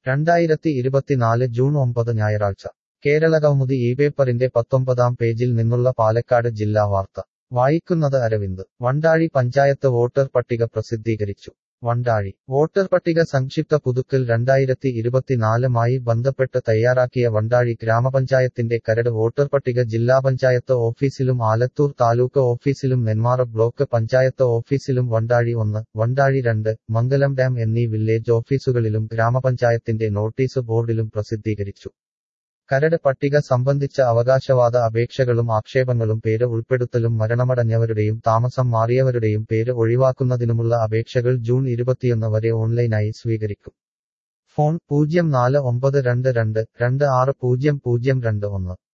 രണ്ടായിരത്തി ഇരുപത്തിനാല് ജൂൺ ഒമ്പത് ഞായറാഴ്ച കേരളകൗമുദി ഈ പേപ്പറിന്റെ പത്തൊമ്പതാം പേജിൽ നിന്നുള്ള പാലക്കാട് ജില്ലാ വാർത്ത വായിക്കുന്നത് അരവിന്ദ് വണ്ടാഴി പഞ്ചായത്ത് വോട്ടർ പട്ടിക പ്രസിദ്ധീകരിച്ചു വണ്ടാഴി വോട്ടർ പട്ടിക സംക്ഷിപ്ത പുതുക്കൽ രണ്ടായിരത്തി ഇരുപത്തിനാലുമായി ബന്ധപ്പെട്ട് തയ്യാറാക്കിയ വണ്ടാഴി ഗ്രാമപഞ്ചായത്തിന്റെ കരട് വോട്ടർ പട്ടിക ജില്ലാ പഞ്ചായത്ത് ഓഫീസിലും ആലത്തൂർ താലൂക്ക് ഓഫീസിലും നെന്മാറ ബ്ലോക്ക് പഞ്ചായത്ത് ഓഫീസിലും വണ്ടാഴി ഒന്ന് വണ്ടാഴി രണ്ട് മംഗലം ഡാം എന്നീ വില്ലേജ് ഓഫീസുകളിലും ഗ്രാമപഞ്ചായത്തിന്റെ നോട്ടീസ് ബോർഡിലും പ്രസിദ്ധീകരിച്ചു കരട് പട്ടിക സംബന്ധിച്ച അവകാശവാദ അപേക്ഷകളും ആക്ഷേപങ്ങളും പേര് ഉൾപ്പെടുത്തലും മരണമടഞ്ഞവരുടെയും താമസം മാറിയവരുടെയും പേര് ഒഴിവാക്കുന്നതിനുമുള്ള അപേക്ഷകൾ ജൂൺ ഇരുപത്തിയൊന്ന് വരെ ഓൺലൈനായി സ്വീകരിക്കും ഫോൺ പൂജ്യം നാല് ഒമ്പത് രണ്ട് രണ്ട് രണ്ട് ആറ് പൂജ്യം പൂജ്യം രണ്ട് ഒന്ന്